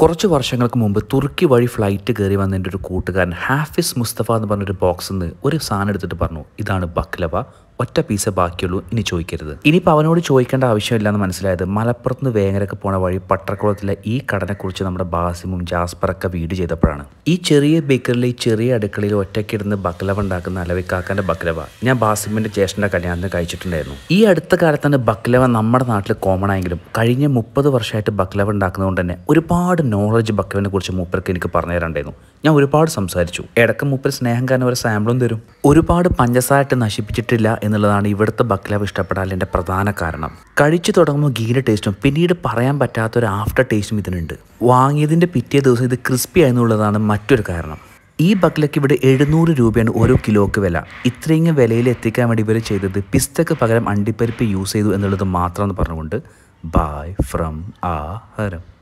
കുറച്ച് വർഷങ്ങൾക്ക് മുമ്പ് തുർക്കി വഴി ഫ്ലൈറ്റ് കയറി വന്ന എൻ്റെ ഒരു കൂട്ടുകാരൻ ഹാഫിസ് മുസ്തഫ എന്ന് പറഞ്ഞൊരു ബോക്സിൽ നിന്ന് ഒരു സാധനം എടുത്തിട്ട് പറഞ്ഞു ഇതാണ് ബക്ലവ ഒറ്റ പീസേ ബാക്കിയുള്ളൂ ഇനി ചോദിക്കരുത് ഇനിയിപ്പോൾ അവനോട് ചോദിക്കേണ്ട ആവശ്യമില്ല എന്ന് മനസ്സിലായത് മലപ്പുറത്ത് നിന്ന് വേങ്ങരക്ക് പോണ വഴി പട്ടക്കുളത്തിലെ ഈ കടനെക്കുറിച്ച് നമ്മുടെ ബാസിമും ജാസ്പറൊക്കെ വീഡിയോ ചെയ്തപ്പോഴാണ് ഈ ചെറിയ ബേക്കറിലെ ഈ ചെറിയ അടുക്കളയിൽ ഒറ്റയ്ക്കിരുന്ന് ബക്ലവ ഉണ്ടാക്കുന്ന അലവിക്കാക്കാൻ്റെ ബക്ലവ ഞാൻ ബാസിമിൻ്റെ ജ്യേഷ്ഠൻ്റെ കല്യാണത്തിന് കഴിച്ചിട്ടുണ്ടായിരുന്നു ഈ അടുത്ത കാലത്താണ് ബക്ലവ നമ്മുടെ നാട്ടിൽ കോമൺ ആയെങ്കിലും കഴിഞ്ഞ മുപ്പത് വർഷമായിട്ട് ബക്ലവ ഉണ്ടാക്കുന്നതുകൊണ്ട് തന്നെ ഒരുപാട് നോളജ് ബക്ലവിനെ കുറിച്ച് മൂപ്പർക്ക് എനിക്ക് പറഞ്ഞു തരാണ്ടായിരുന്നു ഞാൻ ഒരുപാട് സംസാരിച്ചു ഇടക്ക് മൂപ്പർ സ്നേഹം കാരണം ഒരു സാമ്പിളും തരും ഒരുപാട് പഞ്ചസാരട്ട് നശിപ്പിച്ചിട്ടില്ല എന്നുള്ളതാണ് ഇവിടുത്തെ ബക്ലവ ഇഷ്ടപ്പെടാൻ എൻ്റെ പ്രധാന കാരണം കഴിച്ചു തുടങ്ങുമ്പോൾ ഗീയുടെ ടേസ്റ്റും പിന്നീട് പറയാൻ പറ്റാത്ത ഒരു ആഫ്റ്റർ ടേസ്റ്റും ഇതിനുണ്ട് വാങ്ങിയതിൻ്റെ പിറ്റേ ദിവസം ഇത് ക്രിസ്പി ആയെന്നുള്ളതാണ് മറ്റൊരു കാരണം ഈ ബക്ലയ്ക്ക് ഇവിടെ എഴുന്നൂറ് രൂപയാണ് ഓരോ കിലോക്ക് വില ഇത്രയും വിലയിൽ എത്തിക്കാൻ വേണ്ടി ഇവർ ചെയ്തത് പിസ്തക്ക് പകരം അണ്ടിപ്പരിപ്പ് യൂസ് ചെയ്തു എന്നുള്ളത് മാത്രമെന്ന് പറഞ്ഞുകൊണ്ട് ബായ് ഫ്രം ആ ഹരം